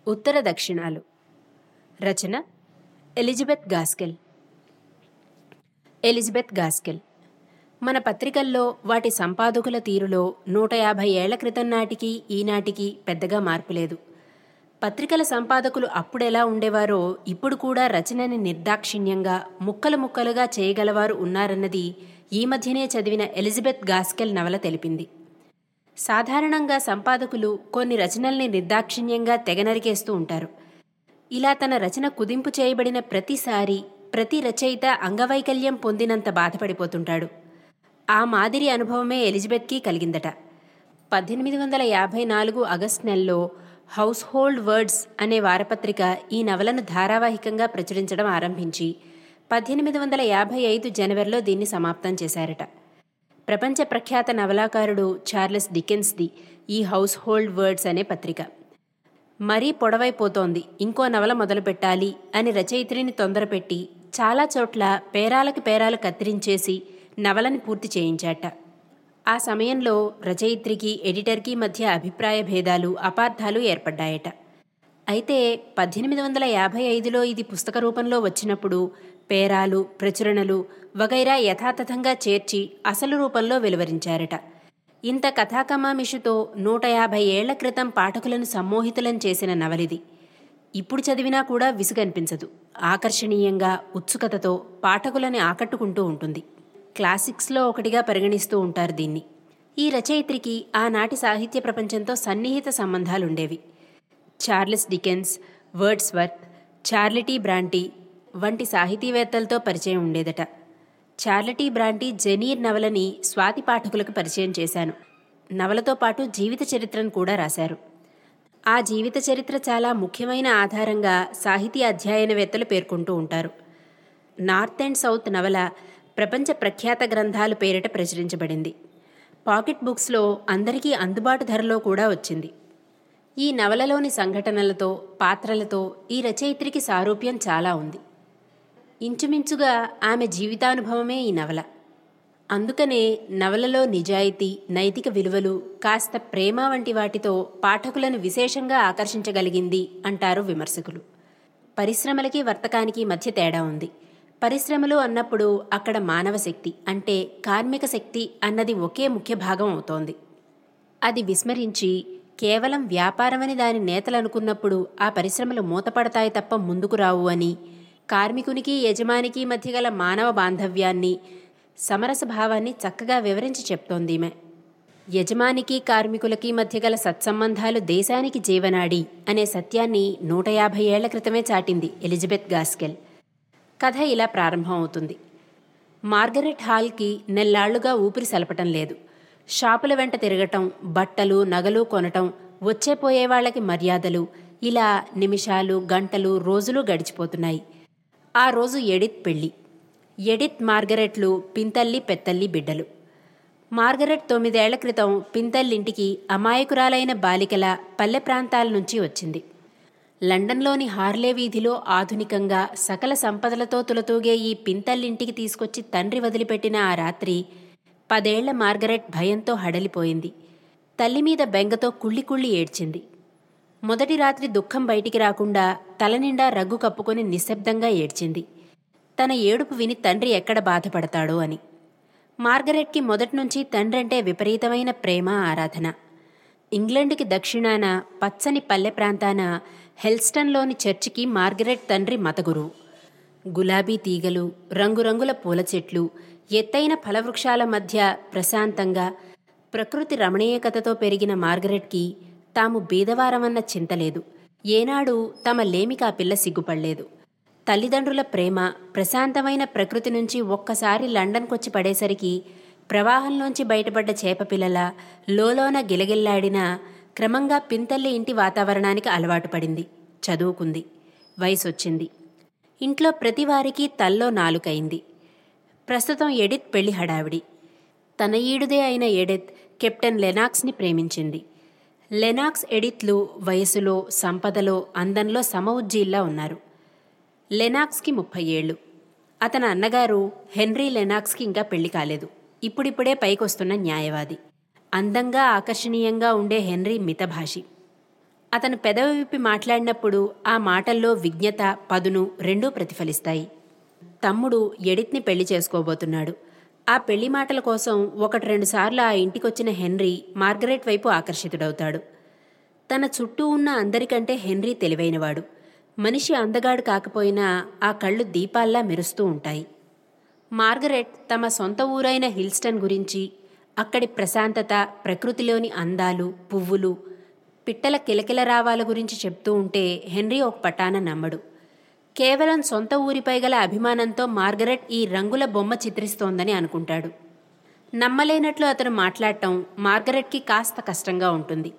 ఉత్తర దక్షిణాలు రచన Elizabeth Gaskell Elizabeth Gaskell మన పత్రికల్లో వాటి సంపాదకుల తీరులో నూట యాభై ఏళ్ల క్రితం నాటికి ఈనాటికి పెద్దగా మార్పు లేదు పత్రికల సంపాదకులు అప్పుడెలా ఉండేవారో ఇప్పుడు కూడా రచనని నిర్దాక్షిణ్యంగా ముక్కలు ముక్కలుగా చేయగలవారు ఉన్నారన్నది ఈ మధ్యనే చదివిన ఎలిజబెత్ గాస్కెల్ నవల తెలిపింది సాధారణంగా సంపాదకులు కొన్ని రచనల్ని నిర్దాక్షిణ్యంగా తెగనరికేస్తూ ఉంటారు ఇలా తన రచన కుదింపు చేయబడిన ప్రతిసారి ప్రతి రచయిత అంగవైకల్యం పొందినంత బాధపడిపోతుంటాడు ఆ మాదిరి అనుభవమే ఎలిజబెత్కి కలిగిందట పద్దెనిమిది వందల యాభై నాలుగు ఆగస్ట్ నెలలో హౌస్ హోల్డ్ వర్డ్స్ అనే వారపత్రిక ఈ నవలను ధారావాహికంగా ప్రచురించడం ఆరంభించి పద్దెనిమిది వందల యాభై ఐదు జనవరిలో దీన్ని సమాప్తం చేశారట ప్రపంచ ప్రఖ్యాత నవలాకారుడు చార్లెస్ డికెన్స్ది ఈ హౌస్ హోల్డ్ వర్డ్స్ అనే పత్రిక మరీ పొడవైపోతోంది ఇంకో నవల మొదలు పెట్టాలి అని రచయిత్రిని తొందరపెట్టి చాలా చోట్ల పేరాలకి పేరాలు కత్తిరించేసి నవలని పూర్తి చేయించాట ఆ సమయంలో రచయిత్రికి ఎడిటర్కి మధ్య అభిప్రాయ భేదాలు అపార్థాలు ఏర్పడ్డాయట అయితే పద్దెనిమిది వందల యాభై ఐదులో ఇది పుస్తక రూపంలో వచ్చినప్పుడు పేరాలు ప్రచురణలు వగైరా యథాతథంగా చేర్చి అసలు రూపంలో వెలువరించారట ఇంత కథాకమామిషుతో నూట యాభై ఏళ్ల క్రితం పాఠకులను సమ్మోహితులను చేసిన నవలిది ఇప్పుడు చదివినా కూడా విసుగనిపించదు ఆకర్షణీయంగా ఉత్సుకతతో పాఠకులని ఆకట్టుకుంటూ ఉంటుంది క్లాసిక్స్లో ఒకటిగా పరిగణిస్తూ ఉంటారు దీన్ని ఈ రచయిత్రికి ఆనాటి సాహిత్య ప్రపంచంతో సన్నిహిత సంబంధాలుండేవి Charles Dickens Wordsworth Charlotte Bronte వంటి సాహితీవేత్తలతో పరిచయం ఉండేదట చార్లటీ బ్రాంటీ జెనీర్ నవలని స్వాతి పాఠకులకు పరిచయం చేశాను నవలతో పాటు జీవిత చరిత్రను కూడా రాశారు ఆ జీవిత చరిత్ర చాలా ముఖ్యమైన ఆధారంగా సాహితీ అధ్యయనవేత్తలు పేర్కొంటూ ఉంటారు నార్త్ అండ్ సౌత్ నవల ప్రపంచ ప్రఖ్యాత గ్రంథాలు పేరిట ప్రచురించబడింది పాకెట్ బుక్స్లో అందరికీ అందుబాటు ధరలో కూడా వచ్చింది ఈ నవలలోని సంఘటనలతో పాత్రలతో ఈ రచయిత్రికి సారూప్యం చాలా ఉంది ఇంచుమించుగా ఆమె జీవితానుభవమే ఈ నవల అందుకనే నవలలో నిజాయితీ నైతిక విలువలు కాస్త ప్రేమ వంటి వాటితో పాఠకులను విశేషంగా ఆకర్షించగలిగింది అంటారు విమర్శకులు పరిశ్రమలకి వర్తకానికి మధ్య తేడా ఉంది పరిశ్రమలు అన్నప్పుడు అక్కడ మానవ శక్తి అంటే కార్మిక శక్తి అన్నది ఒకే ముఖ్య భాగం అవుతోంది అది విస్మరించి కేవలం వ్యాపారమని దాని నేతలు అనుకున్నప్పుడు ఆ పరిశ్రమలు మూతపడతాయి తప్ప ముందుకు రావు అని కార్మికునికి యజమానికి మధ్య గల మానవ బాంధవ్యాన్ని సమరస భావాన్ని చక్కగా వివరించి చెప్తోందీమె యజమానికి కార్మికులకి మధ్య గల సత్సంబంధాలు దేశానికి జీవనాడి అనే సత్యాన్ని నూట యాభై ఏళ్ల క్రితమే చాటింది ఎలిజబెత్ గాస్కెల్ కథ ఇలా ప్రారంభమవుతుంది మార్గరెట్ హాల్కి నెల్లాళ్లుగా ఊపిరి సలపటం లేదు షాపుల వెంట తిరగటం బట్టలు నగలు కొనటం వచ్చేపోయే వాళ్ళకి మర్యాదలు ఇలా నిమిషాలు గంటలు రోజులు గడిచిపోతున్నాయి ఆ రోజు ఎడిత్ పెళ్లి ఎడిత్ మార్గరెట్లు పింతల్లి పెత్తల్లి బిడ్డలు మార్గరెట్ తొమ్మిదేళ్ల క్రితం పింతల్లింటికి అమాయకురాలైన బాలికల పల్లె ప్రాంతాల నుంచి వచ్చింది లండన్లోని హార్లే వీధిలో ఆధునికంగా సకల సంపదలతో తులతూగే ఈ పింతల్లింటికి తీసుకొచ్చి తండ్రి వదిలిపెట్టిన ఆ రాత్రి పదేళ్ల మార్గరెట్ భయంతో హడలిపోయింది తల్లి మీద బెంగతో కుళ్ళి కుళ్ళి ఏడ్చింది మొదటి రాత్రి దుఃఖం బయటికి రాకుండా తలనిండా రగ్గు కప్పుకొని నిశ్శబ్దంగా ఏడ్చింది తన ఏడుపు విని తండ్రి ఎక్కడ బాధపడతాడో అని మార్గరెట్కి మొదట్నుంచి తండ్రంటే విపరీతమైన ప్రేమ ఆరాధన ఇంగ్లండ్కి దక్షిణాన పచ్చని పల్లె ప్రాంతాన హెల్స్టన్లోని చర్చికి మార్గరెట్ తండ్రి మతగురువు గులాబీ తీగలు రంగురంగుల పూల చెట్లు ఎత్తైన ఫలవృక్షాల మధ్య ప్రశాంతంగా ప్రకృతి రమణీయకతతో పెరిగిన మార్గరెట్కి తాము బీదవారమన్న చింతలేదు ఏనాడు తమ లేమికి ఆ పిల్ల సిగ్గుపడలేదు తల్లిదండ్రుల ప్రేమ ప్రశాంతమైన ప్రకృతి నుంచి ఒక్కసారి లండన్కొచ్చి పడేసరికి ప్రవాహంలోంచి బయటపడ్డ చేపపిల్లల లోలోన గిలగిల్లాడిన క్రమంగా పింతల్లి ఇంటి వాతావరణానికి అలవాటు పడింది చదువుకుంది వయసొచ్చింది ఇంట్లో ప్రతివారికి తల్లో నాలుకైంది ప్రస్తుతం ఎడిత్ పెళ్లి హడావిడి తన ఈడుదే అయిన ఎడిత్ కెప్టెన్ లెనాక్స్ని ప్రేమించింది లెనాక్స్ ఎడిత్లు వయసులో సంపదలో అందంలో సమఉజ్జీల్లా ఉన్నారు లెనాక్స్కి ముప్పై ఏళ్ళు అతని అన్నగారు హెన్రీ లెనాక్స్కి ఇంకా పెళ్లి కాలేదు ఇప్పుడిప్పుడే పైకొస్తున్న న్యాయవాది అందంగా ఆకర్షణీయంగా ఉండే హెన్రీ మితభాషి అతను పెదవి విప్పి మాట్లాడినప్పుడు ఆ మాటల్లో విజ్ఞత పదును రెండూ ప్రతిఫలిస్తాయి తమ్ముడు ఎడిత్ని పెళ్లి చేసుకోబోతున్నాడు ఆ పెళ్లి మాటల కోసం ఒకటి రెండు సార్లు ఆ ఇంటికొచ్చిన హెన్రీ మార్గరెట్ వైపు ఆకర్షితుడవుతాడు తన చుట్టూ ఉన్న అందరికంటే హెన్రీ తెలివైనవాడు మనిషి అందగాడు కాకపోయినా ఆ కళ్ళు దీపాల్లా మెరుస్తూ ఉంటాయి మార్గరెట్ తమ సొంత ఊరైన హిల్స్టన్ గురించి అక్కడి ప్రశాంతత ప్రకృతిలోని అందాలు పువ్వులు పిట్టల కిలకిల రావాల గురించి చెప్తూ ఉంటే హెన్రీ ఒక పటాన నమ్మడు కేవలం సొంత ఊరిపై గల అభిమానంతో మార్గరెట్ ఈ రంగుల బొమ్మ చిత్రిస్తోందని అనుకుంటాడు నమ్మలేనట్లు అతను మాట్లాడటం మార్గరెట్కి కాస్త కష్టంగా ఉంటుంది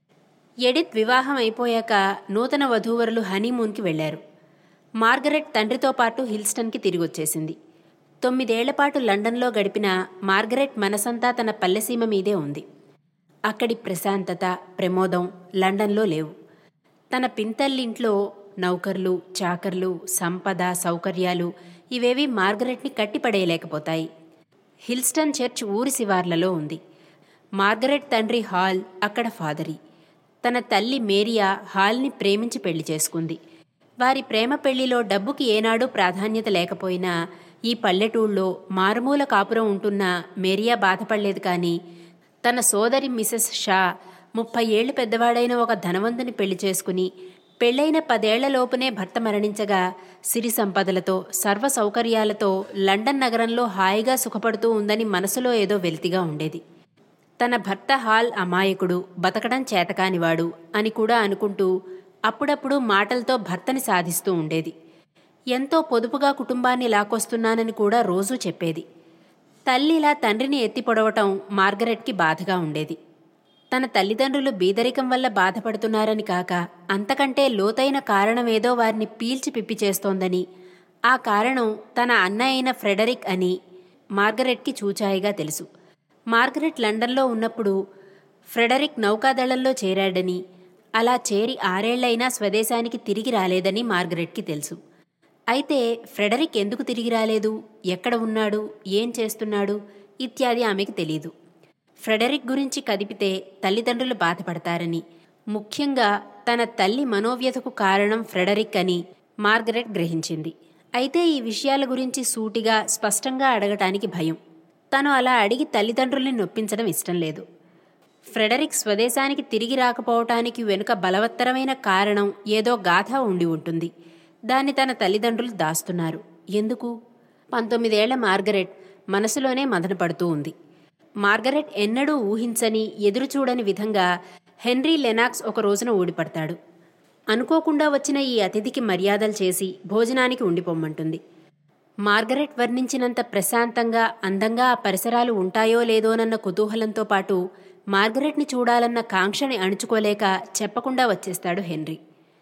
ఎడిత్ వివాహం అయిపోయాక నూతన వధూవరులు హనీమూన్కి వెళ్లారు మార్గరెట్ తండ్రితో పాటు హిల్స్టన్కి తిరిగొచ్చేసింది తొమ్మిదేళ్లపాటు లండన్లో గడిపిన మార్గరెట్ మనసంతా తన పల్లెసీమ మీదే ఉంది అక్కడి ప్రశాంతత ప్రమోదం లండన్లో లేవు తన పింతల్లింట్లో నౌకర్లు చాకర్లు సంపద సౌకర్యాలు ఇవేవి మార్గరెట్ని కట్టిపడేయలేకపోతాయి హిల్స్టన్ చర్చ్ ఊరి శివార్లలో ఉంది మార్గరెట్ తండ్రి హాల్ అక్కడ ఫాదరి తన తల్లి మేరియా హాల్ని ప్రేమించి పెళ్లి చేసుకుంది వారి ప్రేమ పెళ్లిలో డబ్బుకి ఏనాడూ ప్రాధాన్యత లేకపోయినా ఈ పల్లెటూళ్ళలో మారుమూల కాపురం ఉంటున్న మేరియా బాధపడలేదు కానీ తన సోదరి మిసెస్ షా ముప్పై ఏళ్లు పెద్దవాడైన ఒక ధనవంతుని పెళ్లి చేసుకుని పెళ్లైన పదేళ్లలోపునే భర్త మరణించగా సిరి సంపదలతో సర్వ సౌకర్యాలతో లండన్ నగరంలో హాయిగా సుఖపడుతూ ఉందని మనసులో ఏదో వెలితిగా ఉండేది తన భర్త హాల్ అమాయకుడు బతకడం చేతకానివాడు అని కూడా అనుకుంటూ అప్పుడప్పుడు మాటలతో భర్తని సాధిస్తూ ఉండేది ఎంతో పొదుపుగా కుటుంబాన్ని లాకొస్తున్నానని కూడా రోజూ చెప్పేది తల్లిలా తండ్రిని ఎత్తి పొడవటం మార్గరెట్కి బాధగా ఉండేది తన తల్లిదండ్రులు బీదరికం వల్ల బాధపడుతున్నారని కాక అంతకంటే లోతైన కారణమేదో వారిని పీల్చి పిప్పి చేస్తోందని ఆ కారణం తన అన్న అయిన ఫ్రెడరిక్ అని మార్గరెట్కి చూచాయిగా తెలుసు మార్గరెట్ లండన్లో ఉన్నప్పుడు ఫ్రెడరిక్ నౌకాదళంలో చేరాడని అలా చేరి ఆరేళ్లైనా స్వదేశానికి తిరిగి రాలేదని మార్గరెట్కి తెలుసు అయితే ఫ్రెడరిక్ ఎందుకు తిరిగి రాలేదు ఎక్కడ ఉన్నాడు ఏం చేస్తున్నాడు ఇత్యాది ఆమెకి తెలీదు ఫ్రెడరిక్ గురించి కదిపితే తల్లిదండ్రులు బాధపడతారని ముఖ్యంగా తన తల్లి మనోవ్యతకు కారణం ఫ్రెడరిక్ అని మార్గరెట్ గ్రహించింది అయితే ఈ విషయాల గురించి సూటిగా స్పష్టంగా అడగటానికి భయం తను అలా అడిగి తల్లిదండ్రుల్ని నొప్పించడం ఇష్టం లేదు ఫ్రెడరిక్ స్వదేశానికి తిరిగి రాకపోవటానికి వెనుక బలవత్తరమైన కారణం ఏదో గాథ ఉండి ఉంటుంది దాన్ని తన తల్లిదండ్రులు దాస్తున్నారు ఎందుకు పంతొమ్మిదేళ్ల మార్గరెట్ మనసులోనే మదనపడుతూ ఉంది మార్గరెట్ ఎన్నడూ ఊహించని ఎదురుచూడని విధంగా హెన్రీ లెనాక్స్ ఒక రోజున ఊడిపడతాడు అనుకోకుండా వచ్చిన ఈ అతిథికి మర్యాదలు చేసి భోజనానికి ఉండిపోమ్మంటుంది మార్గరెట్ వర్ణించినంత ప్రశాంతంగా అందంగా ఆ పరిసరాలు ఉంటాయో లేదోనన్న కుతూహలంతో పాటు మార్గరెట్ని చూడాలన్న కాంక్షని అణుచుకోలేక చెప్పకుండా వచ్చేస్తాడు హెన్రీ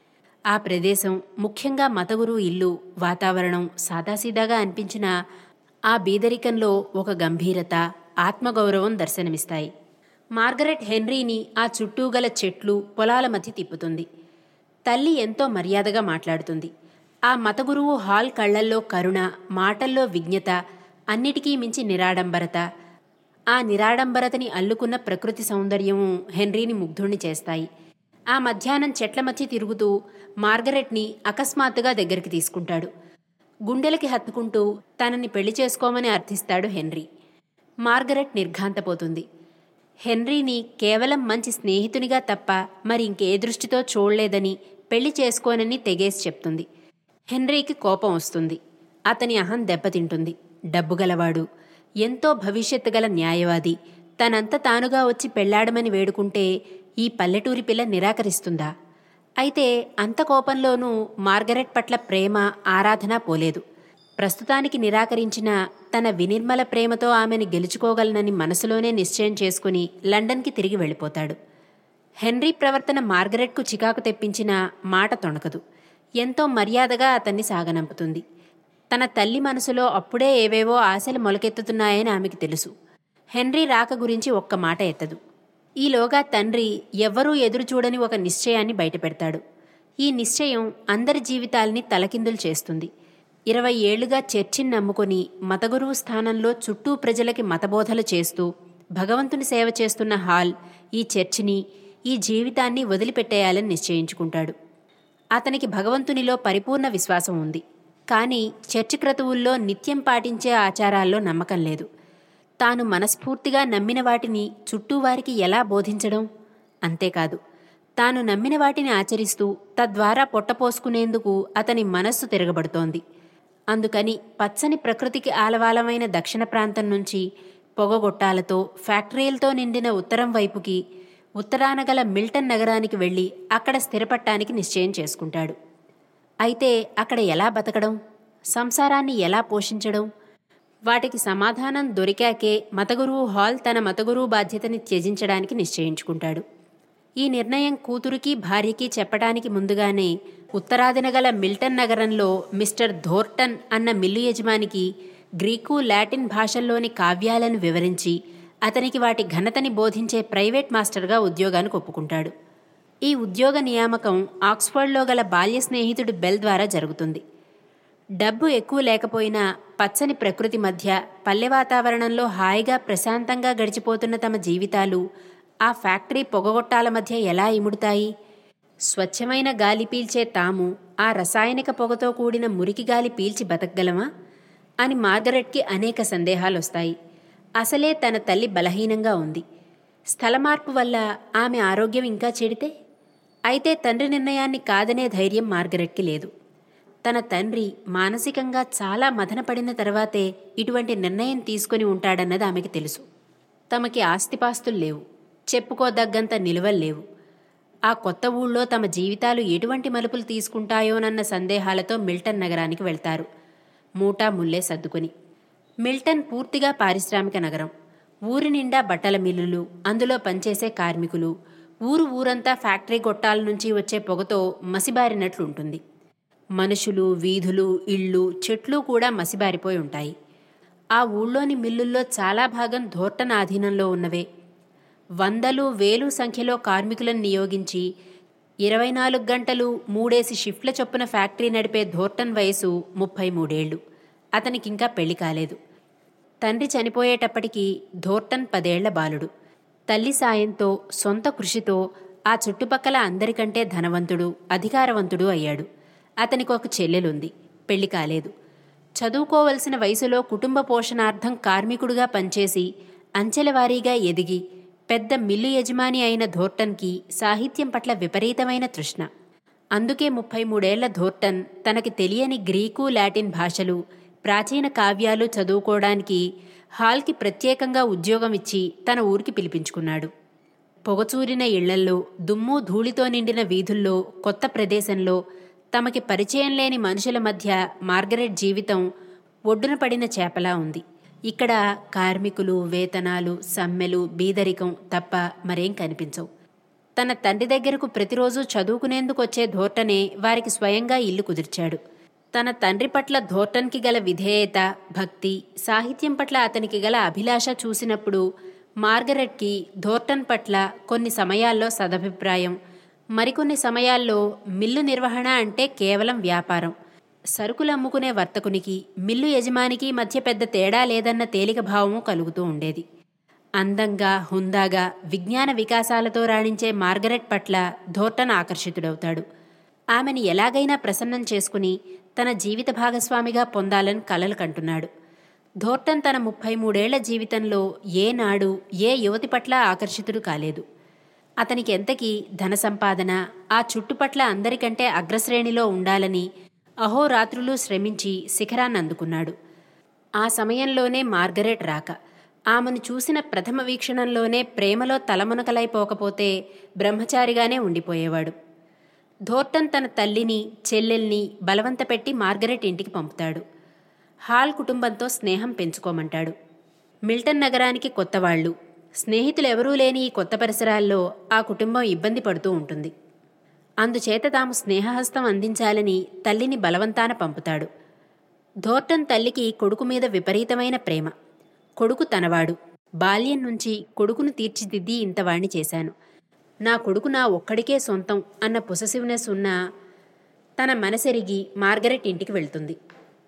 ఆ ప్రదేశం ముఖ్యంగా మతగురు ఇల్లు వాతావరణం సాదాసీదాగా అనిపించిన ఆ బీదరికంలో ఒక గంభీరత ఆత్మగౌరవం దర్శనమిస్తాయి మార్గరెట్ హెన్రీని ఆ చుట్టూ గల చెట్లు పొలాల మధ్య తిప్పుతుంది తల్లి ఎంతో మర్యాదగా మాట్లాడుతుంది ఆ మతగురువు హాల్ కళ్లల్లో కరుణ మాటల్లో విజ్ఞత అన్నిటికీ మించి నిరాడంబరత ఆ నిరాడంబరతని అల్లుకున్న ప్రకృతి సౌందర్యము హెన్రీని ముగ్ధుణ్ణి చేస్తాయి ఆ మధ్యాహ్నం చెట్ల మధ్య తిరుగుతూ మార్గరెట్ని అకస్మాత్తుగా దగ్గరికి తీసుకుంటాడు గుండెలకి హత్తుకుంటూ తనని పెళ్లి చేసుకోమని అర్థిస్తాడు హెన్రీ మార్గరెట్ నిర్ఘాంతపోతుంది హెన్రీని కేవలం మంచి స్నేహితునిగా తప్ప మరి ఇంకే దృష్టితో చూడలేదని పెళ్లి చేసుకోనని తెగేసి చెప్తుంది హెన్రీకి కోపం వస్తుంది అతని అహం దెబ్బతింటుంది డబ్బు గలవాడు ఎంతో భవిష్యత్తు గల న్యాయవాది తనంత తానుగా వచ్చి పెళ్లాడమని వేడుకుంటే ఈ పల్లెటూరి పిల్ల నిరాకరిస్తుందా అయితే అంత కోపంలోనూ మార్గరెట్ పట్ల ప్రేమ ఆరాధన పోలేదు ప్రస్తుతానికి నిరాకరించిన తన వినిర్మల ప్రేమతో ఆమెను గెలుచుకోగలనని మనసులోనే నిశ్చయం చేసుకుని లండన్కి తిరిగి వెళ్ళిపోతాడు హెన్రీ ప్రవర్తన మార్గరెట్కు చికాకు తెప్పించిన మాట తొణకదు ఎంతో మర్యాదగా అతన్ని సాగనంపుతుంది తన తల్లి మనసులో అప్పుడే ఏవేవో ఆశలు మొలకెత్తుతున్నాయని ఆమెకు తెలుసు హెన్రీ రాక గురించి ఒక్క మాట ఎత్తదు ఈలోగా తండ్రి ఎవ్వరూ ఎదురుచూడని ఒక నిశ్చయాన్ని బయటపెడతాడు ఈ నిశ్చయం అందరి జీవితాల్ని తలకిందులు చేస్తుంది ఇరవై ఏళ్లుగా చర్చిని నమ్ముకొని మతగురువు స్థానంలో చుట్టూ ప్రజలకి మతబోధలు చేస్తూ భగవంతుని సేవ చేస్తున్న హాల్ ఈ చర్చిని ఈ జీవితాన్ని వదిలిపెట్టేయాలని నిశ్చయించుకుంటాడు అతనికి భగవంతునిలో పరిపూర్ణ విశ్వాసం ఉంది కానీ చర్చి క్రతువుల్లో నిత్యం పాటించే ఆచారాల్లో నమ్మకం లేదు తాను మనస్ఫూర్తిగా నమ్మిన వాటిని చుట్టూ వారికి ఎలా బోధించడం అంతేకాదు తాను నమ్మిన వాటిని ఆచరిస్తూ తద్వారా పొట్టపోసుకునేందుకు అతని మనస్సు తిరగబడుతోంది అందుకని పచ్చని ప్రకృతికి ఆలవాలమైన దక్షిణ ప్రాంతం నుంచి పొగగొట్టాలతో ఫ్యాక్టరీలతో నిండిన ఉత్తరం వైపుకి ఉత్తరాన గల మిల్టన్ నగరానికి వెళ్ళి అక్కడ స్థిరపట్టానికి నిశ్చయం చేసుకుంటాడు అయితే అక్కడ ఎలా బతకడం సంసారాన్ని ఎలా పోషించడం వాటికి సమాధానం దొరికాకే మతగురువు హాల్ తన మతగురువు బాధ్యతని త్యజించడానికి నిశ్చయించుకుంటాడు ఈ నిర్ణయం కూతురికి భార్యకి చెప్పడానికి ముందుగానే ఉత్తరాదిన గల మిల్టన్ నగరంలో మిస్టర్ ధోర్టన్ అన్న మిల్లు యజమానికి గ్రీకు లాటిన్ భాషల్లోని కావ్యాలను వివరించి అతనికి వాటి ఘనతని బోధించే ప్రైవేట్ మాస్టర్గా ఉద్యోగానికి ఒప్పుకుంటాడు ఈ ఉద్యోగ నియామకం ఆక్స్ఫర్డ్లో గల బాల్య స్నేహితుడు బెల్ ద్వారా జరుగుతుంది డబ్బు ఎక్కువ లేకపోయినా పచ్చని ప్రకృతి మధ్య పల్లె వాతావరణంలో హాయిగా ప్రశాంతంగా గడిచిపోతున్న తమ జీవితాలు ఆ ఫ్యాక్టరీ పొగగొట్టాల మధ్య ఎలా ఇముడుతాయి స్వచ్ఛమైన గాలి పీల్చే తాము ఆ రసాయనిక పొగతో కూడిన మురికి గాలి పీల్చి బతకగలమా అని మార్గరెట్కి అనేక సందేహాలొస్తాయి అసలే తన తల్లి బలహీనంగా ఉంది స్థల మార్పు వల్ల ఆమె ఆరోగ్యం ఇంకా చెడితే అయితే తండ్రి నిర్ణయాన్ని కాదనే ధైర్యం మార్గరెట్కి లేదు తన తండ్రి మానసికంగా చాలా మదనపడిన తర్వాతే ఇటువంటి నిర్ణయం తీసుకుని ఉంటాడన్నది ఆమెకి తెలుసు తమకి ఆస్తిపాస్తులు లేవు చెప్పుకోదగ్గంత నిలువల్లేవు ఆ కొత్త ఊళ్ళో తమ జీవితాలు ఎటువంటి మలుపులు తీసుకుంటాయోనన్న సందేహాలతో మిల్టన్ నగరానికి వెళ్తారు మూటా ముల్లే సర్దుకొని మిల్టన్ పూర్తిగా పారిశ్రామిక నగరం ఊరి నిండా బట్టల మిల్లులు అందులో పనిచేసే కార్మికులు ఊరు ఊరంతా ఫ్యాక్టరీ గొట్టాల నుంచి వచ్చే పొగతో మసిబారినట్లుంటుంది మనుషులు వీధులు ఇళ్ళు చెట్లు కూడా మసిబారిపోయి ఉంటాయి ఆ ఊళ్ళోని మిల్లుల్లో చాలా భాగం ధోర్టన్ ఆధీనంలో ఉన్నవే వందలు వేలు సంఖ్యలో కార్మికులను నియోగించి ఇరవై నాలుగు గంటలు మూడేసి షిఫ్ట్ల చొప్పున ఫ్యాక్టరీ నడిపే ధోర్టన్ వయసు ముప్పై మూడేళ్లు అతనికింకా పెళ్లి కాలేదు తండ్రి చనిపోయేటప్పటికీ ధోర్టన్ పదేళ్ల బాలుడు తల్లి సాయంతో సొంత కృషితో ఆ చుట్టుపక్కల అందరికంటే ధనవంతుడు అధికారవంతుడు అయ్యాడు అతనికి ఒక చెల్లెలుంది పెళ్లి కాలేదు చదువుకోవలసిన వయసులో కుటుంబ పోషణార్థం కార్మికుడుగా పనిచేసి అంచెలవారీగా ఎదిగి పెద్ద మిల్లు యజమాని అయిన ధోర్టన్కి సాహిత్యం పట్ల విపరీతమైన తృష్ణ అందుకే ముప్పై మూడేళ్ల ధోర్టన్ తనకి తెలియని గ్రీకు లాటిన్ భాషలు ప్రాచీన కావ్యాలు చదువుకోవడానికి హాల్కి ప్రత్యేకంగా ఉద్యోగం ఇచ్చి తన ఊరికి పిలిపించుకున్నాడు పొగచూరిన ఇళ్లల్లో దుమ్ము ధూళితో నిండిన వీధుల్లో కొత్త ప్రదేశంలో తమకి పరిచయం లేని మనుషుల మధ్య మార్గరెట్ జీవితం ఒడ్డున పడిన చేపలా ఉంది ఇక్కడ కార్మికులు వేతనాలు సమ్మెలు బీదరికం తప్ప మరేం కనిపించవు తన తండ్రి దగ్గరకు ప్రతిరోజు చదువుకునేందుకు వచ్చే ధోర్టనే వారికి స్వయంగా ఇల్లు కుదిర్చాడు తన తండ్రి పట్ల ధోర్టన్కి గల విధేయత భక్తి సాహిత్యం పట్ల అతనికి గల అభిలాష చూసినప్పుడు మార్గరెట్కి ధోర్టన్ పట్ల కొన్ని సమయాల్లో సదభిప్రాయం మరికొన్ని సమయాల్లో మిల్లు నిర్వహణ అంటే కేవలం వ్యాపారం సరుకులు అమ్ముకునే వర్తకునికి మిల్లు యజమానికి మధ్య పెద్ద తేడా లేదన్న తేలిక భావము కలుగుతూ ఉండేది అందంగా హుందాగా విజ్ఞాన వికాసాలతో రాణించే మార్గరెట్ పట్ల ధోర్టన్ ఆకర్షితుడవుతాడు ఆమెను ఎలాగైనా ప్రసన్నం చేసుకుని తన జీవిత భాగస్వామిగా పొందాలని కలలు కంటున్నాడు ధోర్టన్ తన ముప్పై మూడేళ్ల జీవితంలో ఏనాడు ఏ యువతి పట్ల ఆకర్షితుడు కాలేదు అతనికి ఎంతకీ ధన సంపాదన ఆ చుట్టుపట్ల అందరికంటే అగ్రశ్రేణిలో ఉండాలని అహోరాత్రులు శ్రమించి శిఖరాన్ని అందుకున్నాడు ఆ సమయంలోనే మార్గరెట్ రాక ఆమెను చూసిన ప్రథమ వీక్షణంలోనే ప్రేమలో తలమునకలైపోకపోతే బ్రహ్మచారిగానే ఉండిపోయేవాడు ధోర్టన్ తన తల్లిని చెల్లెల్ని బలవంతపెట్టి మార్గరెట్ ఇంటికి పంపుతాడు హాల్ కుటుంబంతో స్నేహం పెంచుకోమంటాడు మిల్టన్ నగరానికి కొత్తవాళ్లు స్నేహితులెవరూ లేని ఈ కొత్త పరిసరాల్లో ఆ కుటుంబం ఇబ్బంది పడుతూ ఉంటుంది అందుచేత తాము స్నేహహస్తం అందించాలని తల్లిని బలవంతాన పంపుతాడు ధోర్టన్ తల్లికి కొడుకు మీద విపరీతమైన ప్రేమ కొడుకు తనవాడు బాల్యం నుంచి కొడుకును తీర్చిదిద్ది ఇంతవాణ్ణి చేశాను నా కొడుకు నా ఒక్కడికే సొంతం అన్న పొసెసివ్నెస్ ఉన్న తన మనసెరిగి మార్గరెట్ ఇంటికి వెళ్తుంది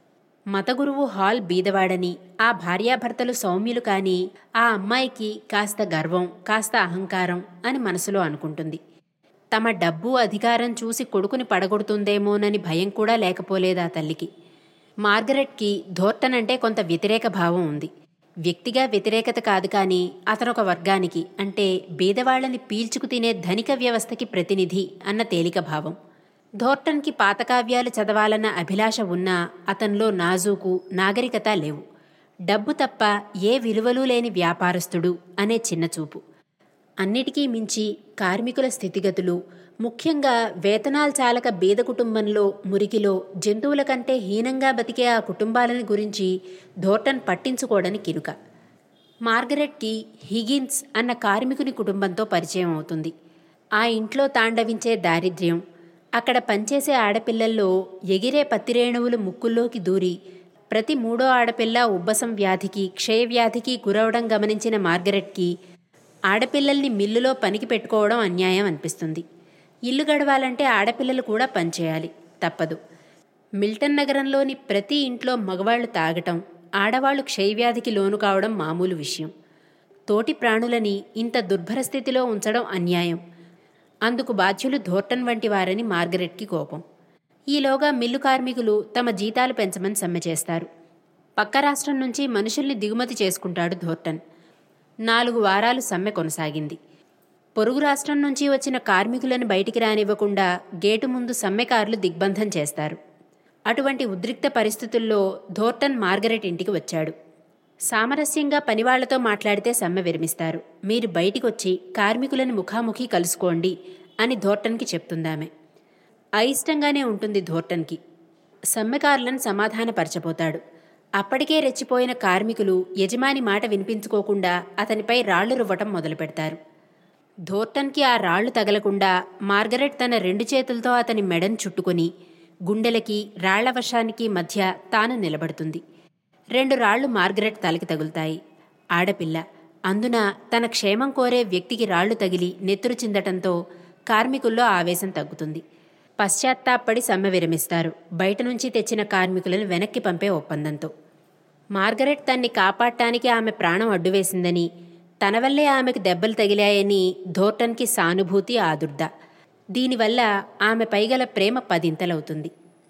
మతగురువు హాల్ బీదవాడని ఆ భార్యాభర్తలు సౌమ్యులు కాని ఆ అమ్మాయికి కాస్త గర్వం కాస్త అహంకారం అని మనసులో అనుకుంటుంది తమ డబ్బు అధికారం చూసి కొడుకుని పడగొడుతుందేమోనని భయం కూడా లేకపోలేదు ఆ తల్లికి మార్గరెట్కి ధోర్టన్ అంటే కొంత వ్యతిరేక భావం ఉంది వ్యక్తిగా వ్యతిరేకత కాదు కానీ అతనొక వర్గానికి అంటే బీదవాళ్లని పీల్చుకు తినే ధనిక వ్యవస్థకి ప్రతినిధి అన్న తేలిక భావం ధోర్టన్కి పాతకావ్యాలు చదవాలన్న అభిలాష ఉన్నా అతనిలో నాజూకు నాగరికత లేవు డబ్బు తప్ప ఏ విలువలు లేని వ్యాపారస్తుడు అనే చిన్నచూపు అన్నిటికీ మించి కార్మికుల స్థితిగతులు ముఖ్యంగా వేతనాలు చాలక బీద కుటుంబంలో మురికిలో జంతువుల కంటే హీనంగా బతికే ఆ కుటుంబాలని గురించి ధోర్టన్ పట్టించుకోవడానికి కినుక మార్గరెట్కి హిగిన్స్ అన్న కార్మికుని కుటుంబంతో పరిచయం అవుతుంది ఆ ఇంట్లో తాండవించే దారిద్ర్యం అక్కడ పనిచేసే ఆడపిల్లల్లో ఎగిరే పత్తిరేణువులు ముక్కుల్లోకి దూరి ప్రతి మూడో ఆడపిల్ల ఉబ్బసం వ్యాధికి క్షయవ్యాధికి గురవడం గమనించిన మార్గరెట్కి ఆడపిల్లల్ని మిల్లులో పనికి పెట్టుకోవడం అన్యాయం అనిపిస్తుంది ఇల్లు గడవాలంటే ఆడపిల్లలు కూడా పనిచేయాలి తప్పదు మిల్టన్ నగరంలోని ప్రతి ఇంట్లో మగవాళ్లు తాగటం ఆడవాళ్లు క్షయవ్యాధికి లోను కావడం మామూలు విషయం తోటి ప్రాణులని ఇంత దుర్భర స్థితిలో ఉంచడం అన్యాయం అందుకు బాధ్యులు ధోర్టన్ వంటి వారని మార్గరెట్కి కోపం ఈలోగా మిల్లు కార్మికులు తమ జీతాలు పెంచమని సమ్మె చేస్తారు పక్క రాష్ట్రం నుంచి మనుషుల్ని దిగుమతి చేసుకుంటాడు ధోర్టన్ నాలుగు వారాలు సమ్మె కొనసాగింది పొరుగు రాష్ట్రం నుంచి వచ్చిన కార్మికులను బయటికి రానివ్వకుండా గేటు ముందు సమ్మెకారులు దిగ్బంధం చేస్తారు అటువంటి ఉద్రిక్త పరిస్థితుల్లో ధోర్టన్ మార్గరెట్ ఇంటికి వచ్చాడు సామరస్యంగా పనివాళ్లతో మాట్లాడితే సమ్మె విరమిస్తారు మీరు బయటికొచ్చి కార్మికులను ముఖాముఖి కలుసుకోండి అని ధోర్టన్కి చెప్తుందామె అయిష్టంగానే ఉంటుంది ధోర్టన్కి సమ్మెకారులను సమాధానపరచబోతాడు అప్పటికే రెచ్చిపోయిన కార్మికులు యజమాని మాట వినిపించుకోకుండా అతనిపై రాళ్లు రువ్వటం మొదలుపెడతారు ధోర్టన్కి ఆ రాళ్లు తగలకుండా మార్గరెట్ తన రెండు చేతులతో అతని మెడను చుట్టుకొని గుండెలకి రాళ్ల వర్షానికి మధ్య తాను నిలబడుతుంది రెండు రాళ్లు మార్గరెట్ తలకి తగులుతాయి ఆడపిల్ల అందున తన క్షేమం కోరే వ్యక్తికి రాళ్లు తగిలి నెత్తురు చిందటంతో కార్మికుల్లో ఆవేశం తగ్గుతుంది పశ్చాత్తాపడి సమ్మె విరమిస్తారు బయట నుంచి తెచ్చిన కార్మికులను వెనక్కి పంపే ఒప్పందంతో మార్గరెట్ తన్ని కాపాడటానికి ఆమె ప్రాణం అడ్డువేసిందని తన వల్లే ఆమెకు దెబ్బలు తగిలాయని ధోర్టన్కి సానుభూతి ఆదుర్ద దీనివల్ల ఆమె పైగల ప్రేమ పదింతలవుతుంది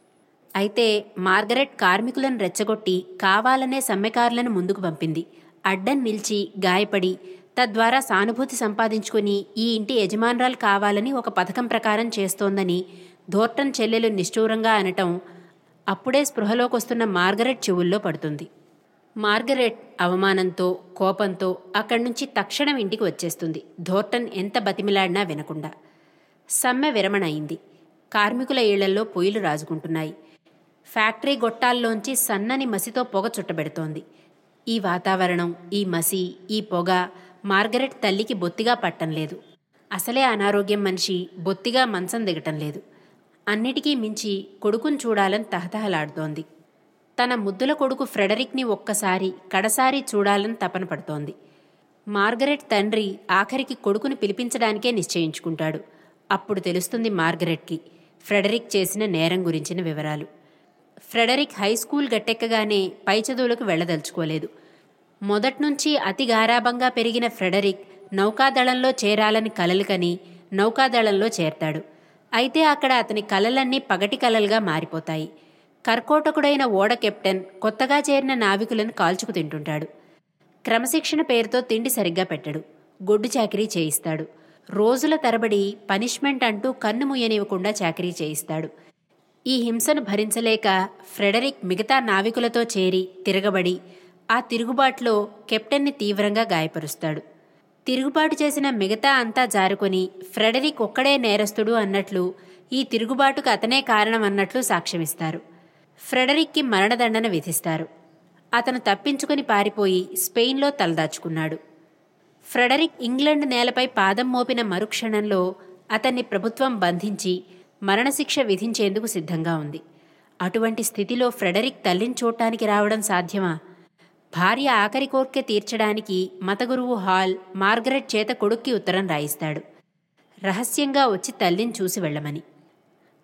అయితే మార్గరెట్ కార్మికులను రెచ్చగొట్టి కావాలనే సమ్మెకారులను ముందుకు పంపింది అడ్డం నిలిచి గాయపడి తద్వారా సానుభూతి సంపాదించుకుని ఈ ఇంటి యజమానురాలు కావాలని ఒక పథకం ప్రకారం చేస్తోందని ధోర్టన్ చెల్లెలు నిష్ఠూరంగా అనటం అప్పుడే స్పృహలోకొస్తున్న మార్గరెట్ చెవుల్లో పడుతుంది మార్గరెట్ అవమానంతో కోపంతో అక్కడి నుంచి తక్షణం ఇంటికి వచ్చేస్తుంది ధోర్టన్ ఎంత బతిమిలాడినా వినకుండా సమ్మె విరమణ అయింది కార్మికుల ఇళ్లల్లో పొయ్యిలు రాజుకుంటున్నాయి ఫ్యాక్టరీ గొట్టాల్లోంచి సన్నని మసితో పొగ చుట్టబెడుతోంది ఈ వాతావరణం ఈ మసి ఈ పొగ మార్గరెట్ తల్లికి బొత్తిగా పట్టం లేదు అసలే అనారోగ్యం మనిషి బొత్తిగా మంచం దిగటం లేదు అన్నిటికీ మించి కొడుకుని చూడాలని తహతహలాడుతోంది తన ముద్దుల కొడుకు ఫ్రెడరిక్ని ఒక్కసారి కడసారి చూడాలని తపన పడుతోంది మార్గరెట్ తండ్రి ఆఖరికి కొడుకుని పిలిపించడానికే నిశ్చయించుకుంటాడు అప్పుడు తెలుస్తుంది మార్గరెట్కి ఫ్రెడరిక్ చేసిన నేరం గురించిన వివరాలు ఫ్రెడరిక్ హై స్కూల్ గట్టెక్కగానే పై చదువులకు వెళ్లదలుచుకోలేదు మొదట్నుంచి అతి గారాబంగా పెరిగిన ఫ్రెడరిక్ నౌకాదళంలో చేరాలని కలలు కని నౌకాదళంలో చేరతాడు అయితే అక్కడ అతని కలలన్నీ పగటి కలలుగా మారిపోతాయి కర్కోటకుడైన ఓడ కెప్టెన్ కొత్తగా చేరిన నావికులను కాల్చుకు తింటుంటాడు క్రమశిక్షణ పేరుతో తిండి సరిగ్గా పెట్టడు గొడ్డు చాకరీ చేయిస్తాడు రోజుల తరబడి పనిష్మెంట్ అంటూ కన్ను ముయ్యనివ్వకుండా చాకరీ చేయిస్తాడు ఈ హింసను భరించలేక ఫ్రెడరిక్ మిగతా నావికులతో చేరి తిరగబడి ఆ తిరుగుబాటులో కెప్టెన్ని తీవ్రంగా గాయపరుస్తాడు తిరుగుబాటు చేసిన మిగతా అంతా జారుకొని ఫ్రెడరిక్ ఒక్కడే నేరస్తుడు అన్నట్లు ఈ తిరుగుబాటుకు అతనే కారణం అన్నట్లు సాక్ష్యమిస్తారు ఫ్రెడరిక్కి మరణదండన విధిస్తారు అతను తప్పించుకుని పారిపోయి స్పెయిన్లో తలదాచుకున్నాడు ఫ్రెడరిక్ ఇంగ్లండ్ నేలపై పాదం మోపిన మరుక్షణంలో అతన్ని ప్రభుత్వం బంధించి మరణశిక్ష విధించేందుకు సిద్ధంగా ఉంది అటువంటి స్థితిలో ఫ్రెడరిక్ తల్లిని చూడటానికి రావడం సాధ్యమా భార్య ఆఖరి కోర్కె తీర్చడానికి మతగురువు హాల్ మార్గరెట్ చేత కొడుక్కి ఉత్తరం రాయిస్తాడు రహస్యంగా వచ్చి తల్లిని చూసి వెళ్ళమని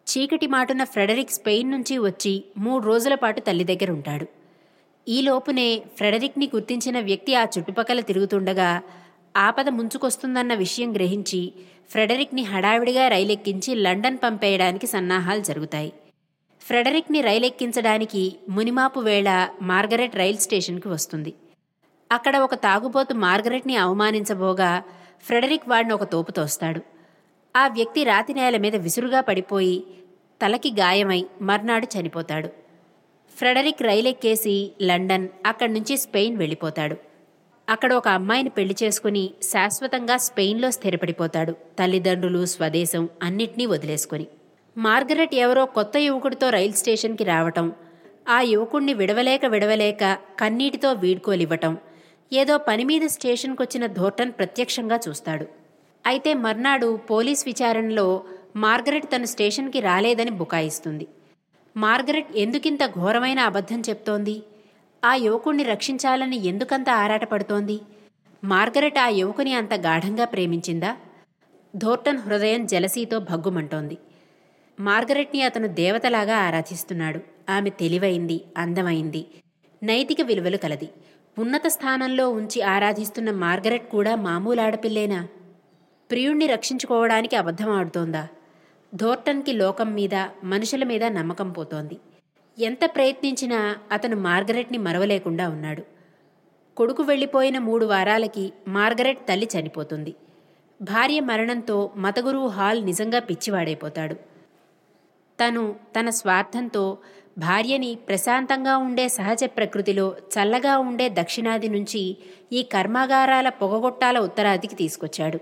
చీకటి మాటున ఫ్రెడరిక్ స్పెయిన్ నుంచి వచ్చి మూడు రోజుల పాటు తల్లి దగ్గర ఉంటాడు ఈ లోపునే ఫ్రెడరిక్ని గుర్తించిన వ్యక్తి ఆ చుట్టుపక్కల తిరుగుతుండగా ఆపద ముంచుకొస్తుందన్న విషయం గ్రహించి ఫ్రెడరిక్ని హడావిడిగా రైలెక్కించి లండన్ పంపేయడానికి సన్నాహాలు జరుగుతాయి ఫ్రెడరిక్ని రైలెక్కించడానికి మునిమాపు వేళ మార్గరెట్ రైల్ స్టేషన్కి వస్తుంది అక్కడ ఒక తాగుబోతు మార్గరెట్ని అవమానించబోగా ఫ్రెడరిక్ వాడిని ఒక తోపు తోస్తాడు ఆ వ్యక్తి రాతి నేల మీద విసురుగా పడిపోయి తలకి గాయమై మర్నాడు చనిపోతాడు ఫ్రెడరిక్ రైలెక్కేసి లండన్ అక్కడి నుంచి స్పెయిన్ వెళ్ళిపోతాడు అక్కడ ఒక అమ్మాయిని పెళ్లి చేసుకుని శాశ్వతంగా స్పెయిన్లో స్థిరపడిపోతాడు తల్లిదండ్రులు స్వదేశం అన్నిటినీ వదిలేసుకొని మార్గరెట్ ఎవరో కొత్త యువకుడితో రైల్ స్టేషన్కి రావటం ఆ యువకుణ్ణి విడవలేక విడవలేక కన్నీటితో వీడ్కోలివ్వటం ఏదో పని మీద స్టేషన్కొచ్చిన ధోర్టన్ ప్రత్యక్షంగా చూస్తాడు అయితే మర్నాడు పోలీస్ విచారణలో మార్గరెట్ తన స్టేషన్కి రాలేదని బుకాయిస్తుంది మార్గరెట్ ఎందుకింత ఘోరమైన అబద్ధం చెప్తోంది ఆ యువకుణ్ణి రక్షించాలని ఎందుకంత ఆరాటపడుతోంది మార్గరెట్ ఆ యువకుని అంత గాఢంగా ప్రేమించిందా ధోర్టన్ హృదయం జలసీతో భగ్గుమంటోంది మార్గరెట్ని అతను దేవతలాగా ఆరాధిస్తున్నాడు ఆమె తెలివైంది అందమైంది నైతిక విలువలు కలది ఉన్నత స్థానంలో ఉంచి ఆరాధిస్తున్న మార్గరెట్ కూడా మామూలు ఆడపిల్లేనా ప్రియుణ్ణి రక్షించుకోవడానికి అబద్ధం ఆడుతోందా ధోర్టన్కి లోకం మీద మనుషుల మీద నమ్మకం పోతోంది ఎంత ప్రయత్నించినా అతను మార్గరెట్ని మరవలేకుండా ఉన్నాడు కొడుకు వెళ్ళిపోయిన మూడు వారాలకి మార్గరెట్ తల్లి చనిపోతుంది భార్య మరణంతో మతగురువు హాల్ నిజంగా పిచ్చివాడైపోతాడు తను తన స్వార్థంతో భార్యని ప్రశాంతంగా ఉండే సహజ ప్రకృతిలో చల్లగా ఉండే దక్షిణాది నుంచి ఈ కర్మాగారాల పొగగొట్టాల ఉత్తరాదికి తీసుకొచ్చాడు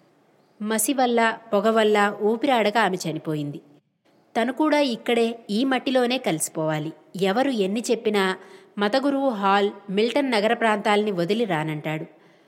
మసి వల్ల పొగ వల్ల ఊపిరాడక ఆమె చనిపోయింది తను కూడా ఇక్కడే ఈ మట్టిలోనే కలిసిపోవాలి ఎవరు ఎన్ని చెప్పినా మతగురువు హాల్ మిల్టన్ నగర ప్రాంతాల్ని వదిలి రానంటాడు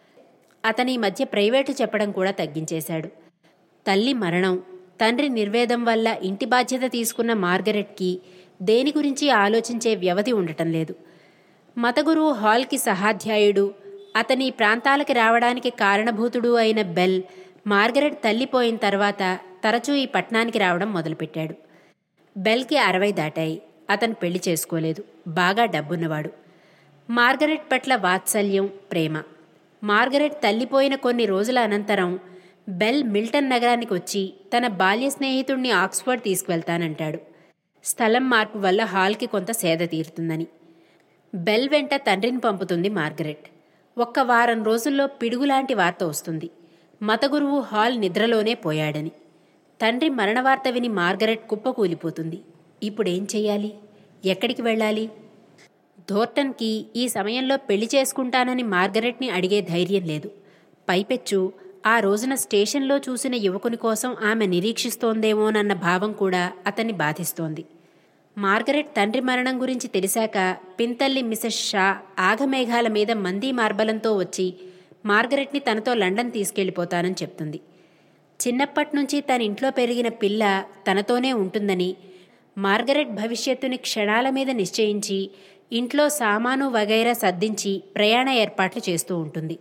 అతని మధ్య ప్రైవేటు చెప్పడం కూడా తగ్గించేశాడు తల్లి మరణం తండ్రి నిర్వేదం వల్ల ఇంటి బాధ్యత తీసుకున్న మార్గరెట్కి దేని గురించి ఆలోచించే వ్యవధి ఉండటం లేదు మతగురువు హాల్కి సహాధ్యాయుడు అతని ప్రాంతాలకి రావడానికి కారణభూతుడు అయిన బెల్ మార్గరెట్ తల్లిపోయిన తర్వాత తరచూ ఈ పట్టణానికి రావడం మొదలుపెట్టాడు బెల్కి అరవై దాటాయి అతను పెళ్లి చేసుకోలేదు బాగా డబ్బున్నవాడు మార్గరెట్ పట్ల వాత్సల్యం ప్రేమ మార్గరెట్ తల్లిపోయిన కొన్ని రోజుల అనంతరం బెల్ మిల్టన్ నగరానికి వచ్చి తన బాల్య స్నేహితుణ్ణి ఆక్స్ఫర్డ్ తీసుకువెళ్తానంటాడు స్థలం మార్పు వల్ల హాల్కి కొంత సేద తీరుతుందని బెల్ వెంట తండ్రిని పంపుతుంది మార్గరెట్ ఒక్క వారం రోజుల్లో పిడుగులాంటి వార్త వస్తుంది మతగురువు హాల్ నిద్రలోనే పోయాడని తండ్రి మరణవార్త విని మార్గరెట్ కుప్పకూలిపోతుంది ఇప్పుడేం చెయ్యాలి ఎక్కడికి వెళ్ళాలి ధోర్టన్కి ఈ సమయంలో పెళ్లి చేసుకుంటానని మార్గరెట్ని అడిగే ధైర్యం లేదు పైపెచ్చు ఆ రోజున స్టేషన్లో చూసిన యువకుని కోసం ఆమె నిరీక్షిస్తోందేమోనన్న భావం కూడా అతన్ని బాధిస్తోంది మార్గరెట్ తండ్రి మరణం గురించి తెలిసాక పింతల్లి మిసెస్ షా ఆగమేఘాల మీద మందీ మార్బలంతో వచ్చి మార్గరెట్ని తనతో లండన్ తీసుకెళ్లిపోతానని చెప్తుంది చిన్నప్పటి నుంచి తన ఇంట్లో పెరిగిన పిల్ల తనతోనే ఉంటుందని మార్గరెట్ భవిష్యత్తుని క్షణాల మీద నిశ్చయించి ఇంట్లో సామాను వగైరా సర్దించి ప్రయాణ ఏర్పాట్లు చేస్తూ ఉంటుంది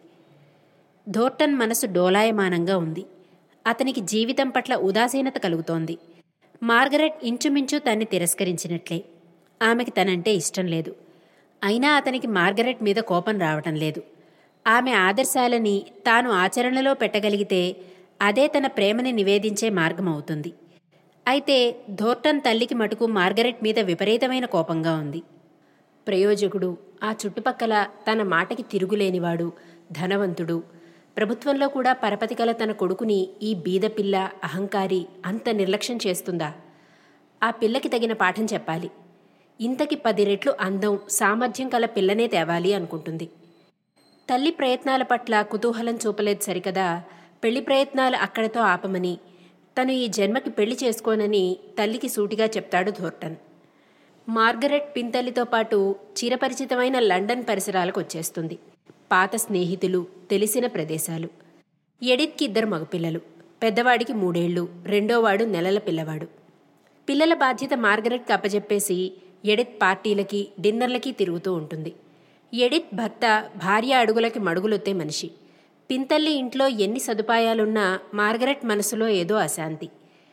ధోర్టన్ మనసు డోలాయమానంగా ఉంది అతనికి జీవితం పట్ల ఉదాసీనత కలుగుతోంది మార్గరెట్ ఇంచుమించు తన్ని తిరస్కరించినట్లే ఆమెకి తనంటే ఇష్టం లేదు అయినా అతనికి మార్గరెట్ మీద కోపం రావటం లేదు ఆమె ఆదర్శాలని తాను ఆచరణలో పెట్టగలిగితే అదే తన ప్రేమని నివేదించే మార్గం అవుతుంది అయితే ధోర్టన్ తల్లికి మటుకు మార్గరెట్ మీద విపరీతమైన కోపంగా ఉంది ప్రయోజకుడు ఆ చుట్టుపక్కల తన మాటకి తిరుగులేనివాడు ధనవంతుడు ప్రభుత్వంలో కూడా పరపతి కల తన కొడుకుని ఈ బీదపిల్ల అహంకారి అంత నిర్లక్ష్యం చేస్తుందా ఆ పిల్లకి తగిన పాఠం చెప్పాలి ఇంతకి పది రెట్లు అందం సామర్థ్యం కల పిల్లనే తేవాలి అనుకుంటుంది తల్లి ప్రయత్నాల పట్ల కుతూహలం చూపలేదు సరికదా పెళ్లి ప్రయత్నాలు అక్కడితో ఆపమని తను ఈ జన్మకి పెళ్లి చేసుకోనని తల్లికి సూటిగా చెప్తాడు ధోర్టన్ మార్గరెట్ పింతల్లితో పాటు చిరపరిచితమైన లండన్ పరిసరాలకు వచ్చేస్తుంది పాత స్నేహితులు తెలిసిన ప్రదేశాలు ఎడిత్కి ఇద్దరు మగపిల్లలు పెద్దవాడికి మూడేళ్లు రెండోవాడు నెలల పిల్లవాడు పిల్లల బాధ్యత మార్గరెట్కి అప్పజెప్పేసి ఎడిత్ పార్టీలకి డిన్నర్లకి తిరుగుతూ ఉంటుంది ఎడిత్ భర్త భార్య అడుగులకి మడుగులొత్తే మనిషి పింతల్లి ఇంట్లో ఎన్ని సదుపాయాలున్నా మార్గరెట్ మనసులో ఏదో అశాంతి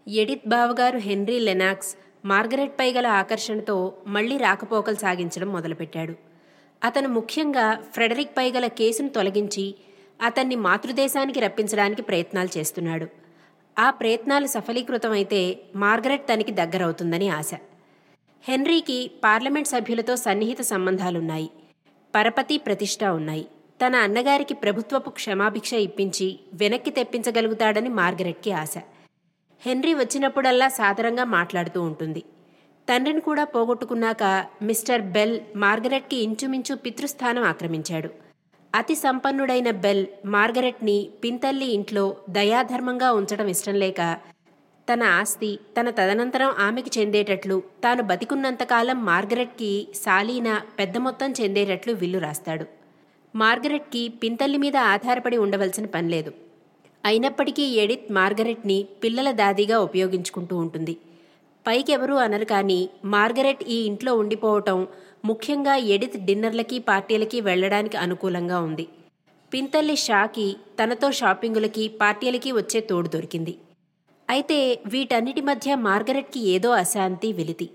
ఎడిత్ బావగారు హెన్రీ లెనాక్స్ మార్గరెట్పై గల ఆకర్షణతో మళ్లీ రాకపోకలు సాగించడం మొదలుపెట్టాడు అతను ముఖ్యంగా ఫ్రెడరిక్పై గల కేసును తొలగించి అతన్ని మాతృదేశానికి రప్పించడానికి ప్రయత్నాలు చేస్తున్నాడు ఆ ప్రయత్నాలు సఫలీకృతమైతే మార్గరెట్ తనకి దగ్గరవుతుందని ఆశ హెన్రీకి పార్లమెంట్ సభ్యులతో సన్నిహిత సంబంధాలున్నాయి పరపతి ప్రతిష్ట ఉన్నాయి తన అన్నగారికి ప్రభుత్వపు క్షమాభిక్ష ఇప్పించి వెనక్కి తెప్పించగలుగుతాడని మార్గరెట్కి ఆశ హెన్రీ వచ్చినప్పుడల్లా సాదరంగా మాట్లాడుతూ ఉంటుంది తండ్రిని కూడా పోగొట్టుకున్నాక మిస్టర్ బెల్ మార్గరెట్కి ఇంచుమించు పితృస్థానం ఆక్రమించాడు అతి సంపన్నుడైన బెల్ మార్గరెట్ని పింతల్లి ఇంట్లో దయాధర్మంగా ఉంచడం ఇష్టం లేక తన ఆస్తి తన తదనంతరం ఆమెకి చెందేటట్లు తాను బతికున్నంతకాలం మార్గరెట్కి సాలీనా పెద్ద మొత్తం చెందేటట్లు విల్లు రాస్తాడు మార్గరెట్కి పింతల్లి మీద ఆధారపడి ఉండవలసిన పనిలేదు అయినప్పటికీ ఎడిత్ మార్గరెట్ని పిల్లల దాదిగా ఉపయోగించుకుంటూ ఉంటుంది పైకెవరూ అనరు కానీ మార్గరెట్ ఈ ఇంట్లో ఉండిపోవటం ముఖ్యంగా ఎడిత్ డిన్నర్లకి పార్టీలకి వెళ్లడానికి అనుకూలంగా ఉంది పింతల్లి షాకి తనతో షాపింగులకి పార్టీలకి వచ్చే తోడు దొరికింది అయితే వీటన్నిటి మధ్య మార్గరెట్కి ఏదో అశాంతి వెలితి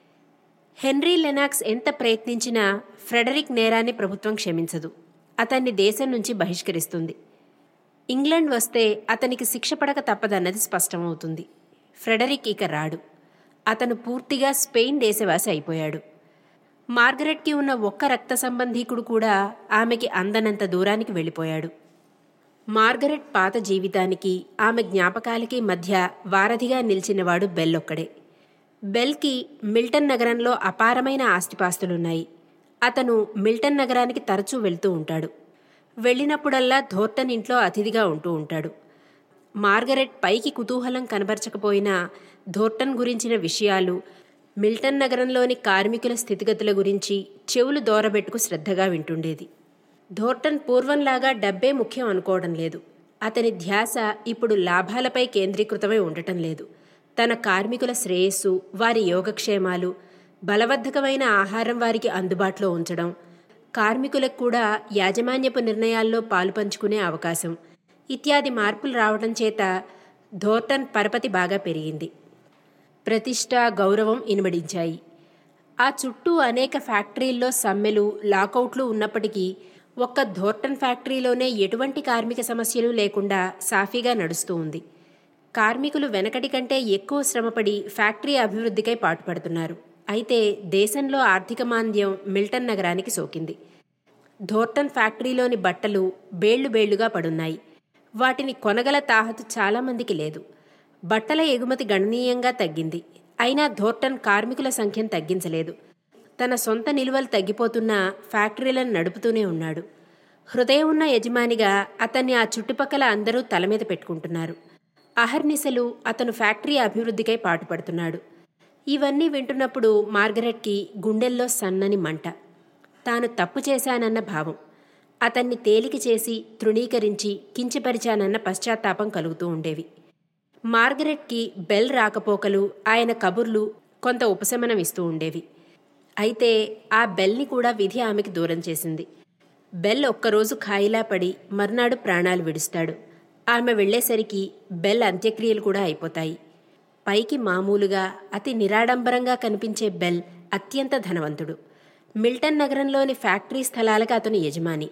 హెన్రీ లెనాక్స్ ఎంత ప్రయత్నించినా ఫ్రెడరిక్ నేరాన్ని ప్రభుత్వం క్షమించదు అతన్ని దేశం నుంచి బహిష్కరిస్తుంది ఇంగ్లాండ్ వస్తే అతనికి శిక్ష పడక తప్పదన్నది స్పష్టమవుతుంది ఫ్రెడరిక్ ఇక రాడు అతను పూర్తిగా స్పెయిన్ దేశవాసి అయిపోయాడు మార్గరెట్కి ఉన్న ఒక్క రక్త సంబంధీకుడు కూడా ఆమెకి అందనంత దూరానికి వెళ్ళిపోయాడు మార్గరెట్ పాత జీవితానికి ఆమె జ్ఞాపకాలకి మధ్య వారధిగా నిలిచినవాడు బెల్ ఒక్కడే బెల్కి మిల్టన్ నగరంలో అపారమైన ఆస్తిపాస్తులున్నాయి అతను మిల్టన్ నగరానికి తరచూ వెళ్తూ ఉంటాడు వెళ్ళినప్పుడల్లా ధోర్టన్ ఇంట్లో అతిథిగా ఉంటూ ఉంటాడు మార్గరెట్ పైకి కుతూహలం కనబరచకపోయినా ధోర్టన్ గురించిన విషయాలు మిల్టన్ నగరంలోని కార్మికుల స్థితిగతుల గురించి చెవులు దోరబెట్టుకు శ్రద్ధగా వింటుండేది ధోర్టన్ పూర్వంలాగా డబ్బే ముఖ్యం అనుకోవడం లేదు అతని ధ్యాస ఇప్పుడు లాభాలపై కేంద్రీకృతమై ఉండటం లేదు తన కార్మికుల శ్రేయస్సు వారి యోగక్షేమాలు బలవర్ధకమైన ఆహారం వారికి అందుబాటులో ఉంచడం కార్మికులకు కూడా యాజమాన్యపు నిర్ణయాల్లో పాలు పంచుకునే అవకాశం ఇత్యాది మార్పులు రావడం చేత ధోర్టన్ పరపతి బాగా పెరిగింది ప్రతిష్ట గౌరవం ఇనుమడించాయి ఆ చుట్టూ అనేక ఫ్యాక్టరీల్లో సమ్మెలు లాకౌట్లు ఉన్నప్పటికీ ఒక్క ధోర్టన్ ఫ్యాక్టరీలోనే ఎటువంటి కార్మిక సమస్యలు లేకుండా సాఫీగా నడుస్తూ ఉంది కార్మికులు వెనకటి కంటే ఎక్కువ శ్రమపడి ఫ్యాక్టరీ అభివృద్ధికై పాటుపడుతున్నారు అయితే దేశంలో ఆర్థిక మాంద్యం మిల్టన్ నగరానికి సోకింది ధోర్టన్ ఫ్యాక్టరీలోని బట్టలు బేళ్లు బేళ్లుగా పడున్నాయి వాటిని కొనగల తాహతు చాలామందికి లేదు బట్టల ఎగుమతి గణనీయంగా తగ్గింది అయినా ధోర్టన్ కార్మికుల సంఖ్యను తగ్గించలేదు తన సొంత నిలువలు తగ్గిపోతున్న ఫ్యాక్టరీలను నడుపుతూనే ఉన్నాడు హృదయం ఉన్న యజమానిగా అతన్ని ఆ చుట్టుపక్కల అందరూ తల మీద పెట్టుకుంటున్నారు అహర్నిశలు అతను ఫ్యాక్టరీ అభివృద్ధికై పాటుపడుతున్నాడు ఇవన్నీ వింటున్నప్పుడు మార్గరెట్కి గుండెల్లో సన్నని మంట తాను తప్పు చేశానన్న భావం అతన్ని తేలిక చేసి తృణీకరించి కించపరిచానన్న పశ్చాత్తాపం కలుగుతూ ఉండేవి మార్గరెట్కి బెల్ రాకపోకలు ఆయన కబుర్లు కొంత ఉపశమనం ఇస్తూ ఉండేవి అయితే ఆ బెల్ని కూడా విధి ఆమెకి దూరం చేసింది బెల్ ఒక్కరోజు ఖాయిలా పడి మర్నాడు ప్రాణాలు విడుస్తాడు ఆమె వెళ్లేసరికి బెల్ అంత్యక్రియలు కూడా అయిపోతాయి పైకి మామూలుగా అతి నిరాడంబరంగా కనిపించే బెల్ అత్యంత ధనవంతుడు మిల్టన్ నగరంలోని ఫ్యాక్టరీ స్థలాలకు అతను యజమాని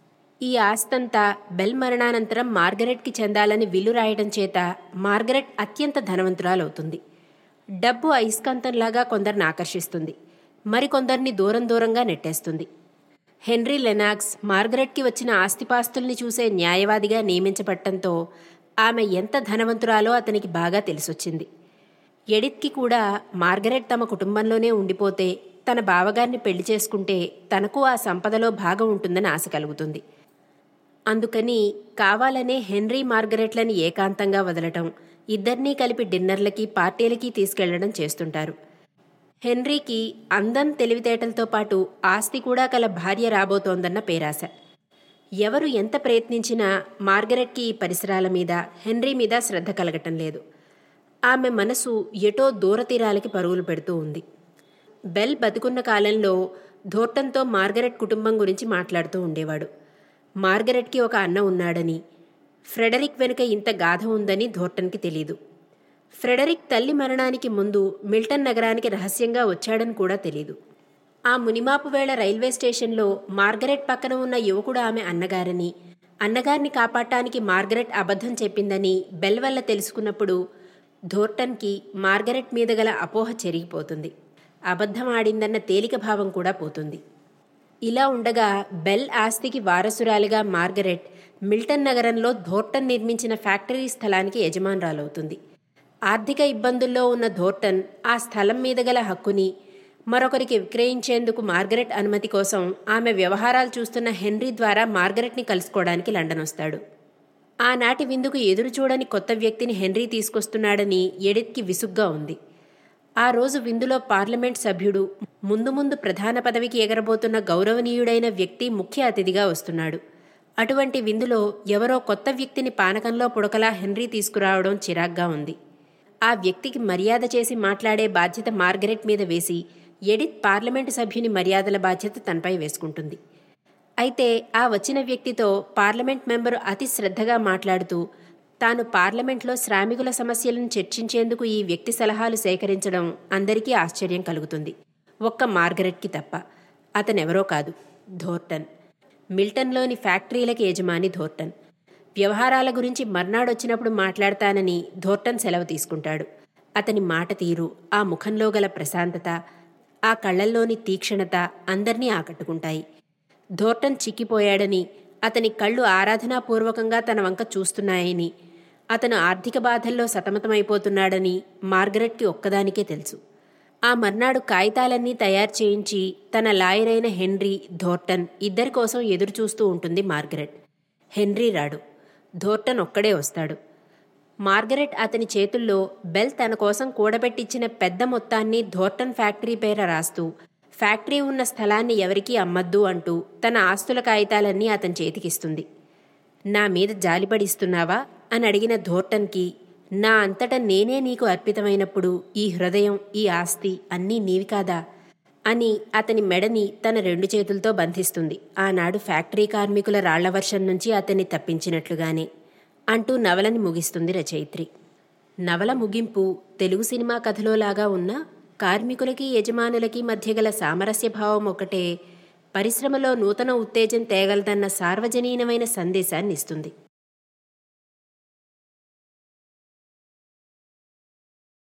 ఈ ఆస్తంతా బెల్ మరణానంతరం మార్గరెట్కి చెందాలని విల్లు రాయడం చేత మార్గరెట్ అత్యంత ధనవంతురాలవుతుంది డబ్బు అయస్కాంతంలాగా కొందరిని ఆకర్షిస్తుంది మరికొందరిని దూరం దూరంగా నెట్టేస్తుంది హెన్రీ లెనాక్స్ మార్గరెట్కి వచ్చిన ఆస్తిపాస్తుల్ని చూసే న్యాయవాదిగా నియమించబట్టంతో ఆమె ఎంత ధనవంతురాలో అతనికి బాగా తెలిసొచ్చింది ఎడిత్కి కూడా మార్గరెట్ తమ కుటుంబంలోనే ఉండిపోతే తన బావగారిని పెళ్లి చేసుకుంటే తనకు ఆ సంపదలో భాగం ఉంటుందని ఆశ కలుగుతుంది అందుకని కావాలనే హెన్రీ మార్గరెట్లని ఏకాంతంగా వదలటం ఇద్దరినీ కలిపి డిన్నర్లకి పార్టీలకి తీసుకెళ్లడం చేస్తుంటారు హెన్రీకి అందం తెలివితేటలతో పాటు ఆస్తి కూడా కల భార్య రాబోతోందన్న పేరాశ ఎవరు ఎంత ప్రయత్నించినా మార్గరెట్కి ఈ పరిసరాల మీద హెన్రీ మీద శ్రద్ధ కలగటం లేదు ఆమె మనసు ఎటో దూరతీరాలకి పరుగులు పెడుతూ ఉంది బెల్ బతుకున్న కాలంలో ధోర్టన్తో మార్గరెట్ కుటుంబం గురించి మాట్లాడుతూ ఉండేవాడు మార్గరెట్కి ఒక అన్న ఉన్నాడని ఫ్రెడరిక్ వెనుక ఇంత గాథ ఉందని ధోర్టన్కి తెలీదు ఫ్రెడరిక్ తల్లి మరణానికి ముందు మిల్టన్ నగరానికి రహస్యంగా వచ్చాడని కూడా తెలీదు ఆ మునిమాపు వేళ రైల్వే స్టేషన్లో మార్గరెట్ పక్కన ఉన్న యువకుడు ఆమె అన్నగారని అన్నగారిని కాపాడటానికి మార్గరెట్ అబద్ధం చెప్పిందని బెల్ వల్ల తెలుసుకున్నప్పుడు ధోర్టన్కి మార్గరెట్ మీద గల అపోహ చెరిగిపోతుంది అబద్ధం ఆడిందన్న తేలిక భావం కూడా పోతుంది ఇలా ఉండగా బెల్ ఆస్తికి వారసురాలిగా మార్గరెట్ మిల్టన్ నగరంలో ధోర్టన్ నిర్మించిన ఫ్యాక్టరీ స్థలానికి యజమానురాలవుతుంది ఆర్థిక ఇబ్బందుల్లో ఉన్న ధోర్టన్ ఆ స్థలం మీద గల హక్కుని మరొకరికి విక్రయించేందుకు మార్గరెట్ అనుమతి కోసం ఆమె వ్యవహారాలు చూస్తున్న హెన్రీ ద్వారా మార్గరెట్ని కలుసుకోవడానికి లండన్ వస్తాడు ఆనాటి విందుకు ఎదురు చూడని కొత్త వ్యక్తిని హెన్రీ తీసుకొస్తున్నాడని ఎడిత్కి విసుగ్గా ఉంది ఆ రోజు విందులో పార్లమెంట్ సభ్యుడు ముందు ముందు ప్రధాన పదవికి ఎగరబోతున్న గౌరవనీయుడైన వ్యక్తి ముఖ్య అతిథిగా వస్తున్నాడు అటువంటి విందులో ఎవరో కొత్త వ్యక్తిని పానకంలో పుడకలా హెన్రీ తీసుకురావడం చిరాగ్గా ఉంది ఆ వ్యక్తికి మర్యాద చేసి మాట్లాడే బాధ్యత మార్గరెట్ మీద వేసి ఎడిత్ పార్లమెంటు సభ్యుని మర్యాదల బాధ్యత తనపై వేసుకుంటుంది అయితే ఆ వచ్చిన వ్యక్తితో పార్లమెంట్ మెంబరు అతి శ్రద్ధగా మాట్లాడుతూ తాను పార్లమెంట్లో శ్రామికుల సమస్యలను చర్చించేందుకు ఈ వ్యక్తి సలహాలు సేకరించడం అందరికీ ఆశ్చర్యం కలుగుతుంది ఒక్క మార్గరెట్కి తప్ప అతనెవరో కాదు ధోర్టన్ మిల్టన్లోని ఫ్యాక్టరీలకి యజమాని ధోర్టన్ వ్యవహారాల గురించి మర్నాడొచ్చినప్పుడు మాట్లాడతానని ధోర్టన్ సెలవు తీసుకుంటాడు అతని మాట తీరు ఆ ముఖంలో గల ప్రశాంతత ఆ కళ్ళల్లోని తీక్షణత అందర్నీ ఆకట్టుకుంటాయి ధోర్టన్ చిక్కిపోయాడని అతని కళ్ళు ఆరాధనాపూర్వకంగా తన వంక చూస్తున్నాయని అతను ఆర్థిక బాధల్లో సతమతమైపోతున్నాడని మార్గరెట్కి ఒక్కదానికే తెలుసు ఆ మర్నాడు కాగితాలన్నీ తయారు చేయించి తన లాయరైన హెన్రీ ధోర్టన్ ఇద్దరి కోసం ఎదురుచూస్తూ ఉంటుంది మార్గరెట్ హెన్రీ రాడు ధోర్టన్ ఒక్కడే వస్తాడు మార్గరెట్ అతని చేతుల్లో బెల్ తన కోసం కూడబెట్టించిన పెద్ద మొత్తాన్ని ధోర్టన్ ఫ్యాక్టరీ పేర రాస్తూ ఫ్యాక్టరీ ఉన్న స్థలాన్ని ఎవరికీ అమ్మద్దు అంటూ తన ఆస్తుల కాగితాలన్నీ అతని చేతికిస్తుంది నా మీద జాలిపడిస్తున్నావా అని అడిగిన ధోర్టన్కి నా అంతట నేనే నీకు అర్పితమైనప్పుడు ఈ హృదయం ఈ ఆస్తి అన్నీ నీవి కాదా అని అతని మెడని తన రెండు చేతులతో బంధిస్తుంది ఆనాడు ఫ్యాక్టరీ కార్మికుల రాళ్ల వర్షం నుంచి అతన్ని తప్పించినట్లుగానే అంటూ నవలని ముగిస్తుంది రచయిత్రి నవల ముగింపు తెలుగు సినిమా కథలోలాగా ఉన్న కార్మికులకి యజమానులకి మధ్య గల సామరస్య భావం ఒకటే పరిశ్రమలో నూతన ఉత్తేజం తేగలదన్న సార్వజనీనమైన సందేశాన్ని ఇస్తుంది